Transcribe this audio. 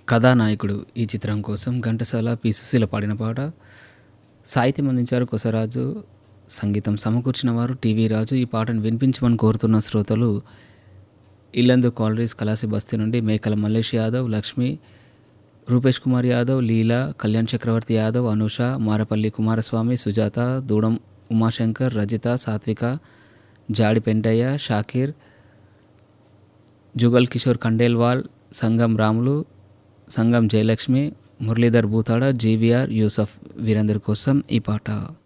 కథానాయకుడు ఈ చిత్రం కోసం ఘంటసాల పి సుశీల పాడిన పాట సాహిత్యం అందించారు కొసరాజు సంగీతం సమకూర్చిన వారు టీవీ రాజు ఈ పాటను వినిపించమని కోరుతున్న శ్రోతలు ఇల్లందు కాలరీస్ కలాసి బస్తీ నుండి మేకల మల్లేష్ యాదవ్ లక్ష్మి రూపేష్ కుమార్ యాదవ్ లీలా కళ్యాణ్ చక్రవర్తి యాదవ్ అనుష మారపల్లి కుమారస్వామి సుజాత దూడం ఉమాశంకర్ రజిత సాత్విక జాడి పెంటయ్య షాకీర్ జుగల్ కిషోర్ ఖండేల్వాల్ సంగం రాములు సంగం జయలక్ష్మి మురళీధర్ బూతాడ జీవీఆర్ యూసఫ్ వీరందరి కోసం ఈ పాట